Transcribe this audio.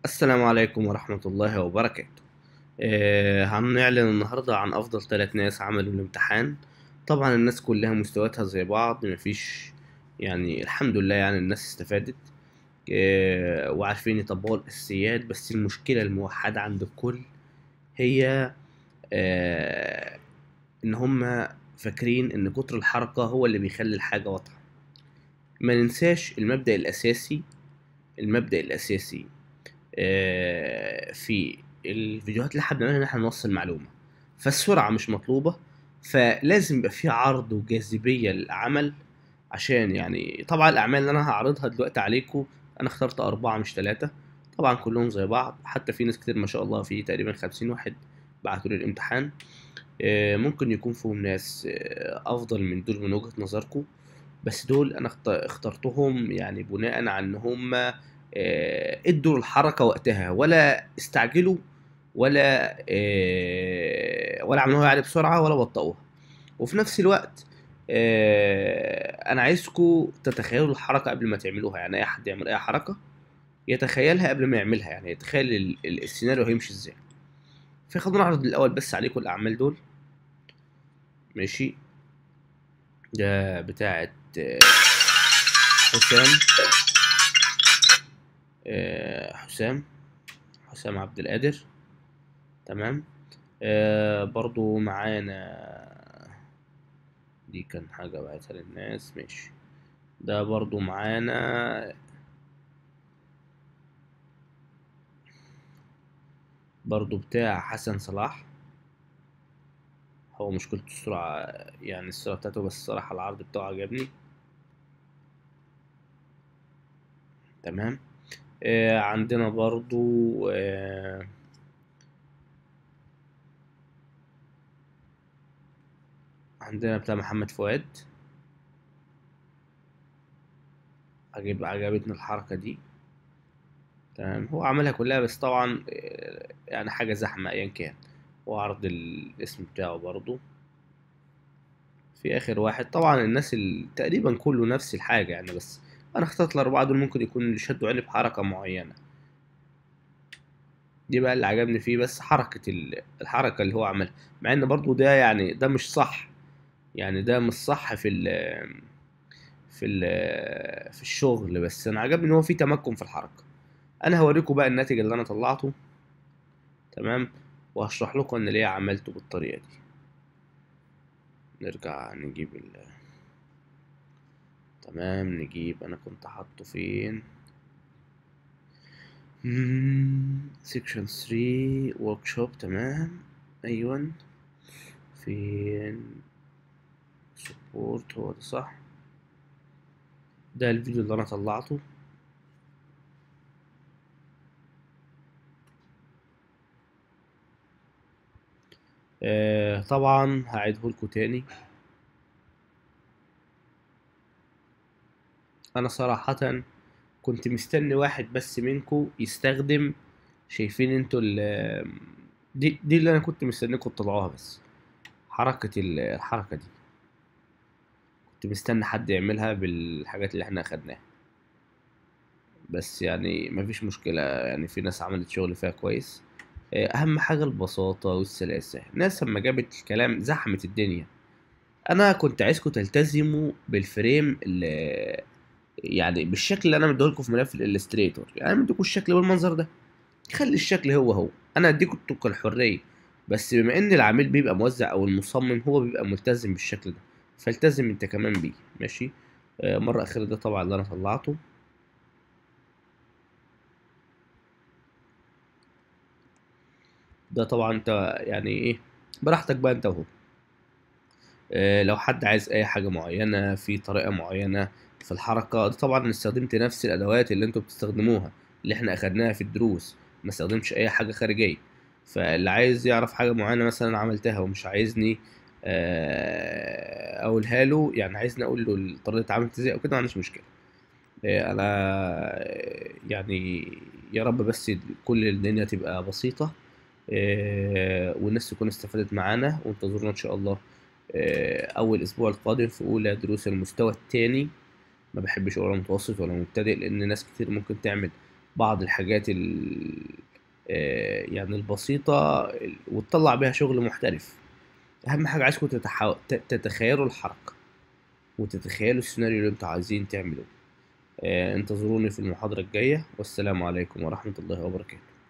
السلام عليكم ورحمة الله وبركاته آه هنعلن النهاردة عن أفضل ثلاث ناس عملوا الامتحان طبعا الناس كلها مستوياتها زي بعض مفيش يعني الحمد لله يعني الناس استفادت آه وعارفين يطبقوا الأساسيات بس المشكلة الموحدة عند الكل هي آه إن هما فاكرين إن كتر الحركة هو اللي بيخلي الحاجة واضحة ما ننساش المبدأ الأساسي المبدأ الأساسي آه، في الفيديوهات اللي احنا بنعملها ان احنا نوصل معلومه فالسرعه مش مطلوبه فلازم يبقى في عرض وجاذبيه للعمل عشان يعني طبعا الاعمال اللي انا هعرضها دلوقتي عليكم انا اخترت اربعه مش ثلاثه طبعا كلهم زي بعض حتى في ناس كتير ما شاء الله في تقريبا خمسين واحد بعتوا لي الامتحان آه، ممكن يكون فيهم ناس آه، افضل من دول من وجهه نظركم بس دول انا اخت- اخترتهم يعني بناء على ان هم آه، ادوا الحركه وقتها ولا استعجلوا ولا آه، ولا عملوها يعني بسرعه ولا بطئوها وفي نفس الوقت آه، انا عايزكم تتخيلوا الحركه قبل ما تعملوها يعني اي حد يعمل اي حركه يتخيلها قبل ما يعملها يعني يتخيل ال- ال- السيناريو هيمشي ازاي فخلونا نعرض الاول بس عليكم الاعمال دول ماشي ده بتاعه آه، حسام آه، حسام حسام عبد القادر تمام آه برضو معانا دي كان حاجة بعتها للناس ماشي ده برضو معانا برضو بتاع حسن صلاح هو مشكلته السرعة يعني السرعة بتاعته بس الصراحة العرض بتاعه عجبني تمام آه عندنا برضو آه عندنا بتاع محمد فؤاد عجب عجبتني الحركة دي تمام هو عملها كلها بس طبعا آه، يعني حاجة زحمة أيا كان وعرض الاسم بتاعه برضو في آخر واحد طبعا الناس ال... تقريبا كله نفس الحاجة يعني بس أنا اخترت الأربعة دول ممكن يكون اللي شدوا عيني بحركة معينة دي بقى اللي عجبني فيه بس حركة ال... الحركة اللي هو عملها مع إن برضو ده يعني ده مش صح يعني ده مش صح في ال... في ال... في الشغل بس أنا عجبني إن هو في تمكن في الحركة أنا هوريكم بقى الناتج اللي أنا طلعته تمام وهشرح لكم أنا ليه عملته بالطريقة دي نرجع نجيب ال تمام نجيب انا كنت حاطه فين سيكشن 3 ورك شوب تمام ايوه فين سبورت هو ده صح ده الفيديو اللي انا طلعته آه طبعا هعيده لكم تاني انا صراحة كنت مستني واحد بس منكم يستخدم شايفين انتوا ال دي دي اللي انا كنت مستنيكم تطلعوها بس حركة ال- الحركة دي كنت مستني حد يعملها بالحاجات اللي احنا اخدناها بس يعني مفيش مشكلة يعني في ناس عملت شغل فيها كويس آه، اهم حاجة البساطة والسلاسة الناس لما جابت الكلام زحمت الدنيا انا كنت عايزكم تلتزموا بالفريم اللي يعني بالشكل اللي انا مديهولكم في ملف الالستريتور يعني انا مديكم الشكل بالمنظر ده خلي الشكل هو هو انا اديكم الطاقة الحرية بس بما ان العميل بيبقى موزع او المصمم هو بيبقى ملتزم بالشكل ده فالتزم انت كمان بيه ماشي آه، مرة اخيرة ده طبعا اللي انا طلعته ده طبعا انت يعني ايه براحتك بقى انت وهو آه، لو حد عايز اي حاجة معينة في طريقة معينة في الحركة ده طبعا أنا استخدمت نفس الادوات اللي انتوا بتستخدموها اللي احنا اخدناها في الدروس ما استخدمتش اي حاجة خارجية فاللي عايز يعرف حاجة معينة مثلا عملتها ومش عايزني آه، اقولها له يعني عايزني اقول له طريقة اتعاملت ازاي او كده ما عنديش مشكلة آه، انا آه، يعني يا رب بس كل الدنيا تبقى بسيطة آه، والناس تكون استفادت معانا وانتظرونا ان شاء الله آه، اول اسبوع القادم في اولى دروس المستوى الثاني ما بحبش اقول متوسط ولا مبتدئ لان ناس كتير ممكن تعمل بعض الحاجات ال آه، يعني البسيطة ال- وتطلع بيها شغل محترف أهم حاجة عايزكم تتحو... ت- تتخيلوا الحركة وتتخيلوا السيناريو اللي انتوا عايزين تعملوه آه، انتظروني في المحاضرة الجاية والسلام عليكم ورحمة الله وبركاته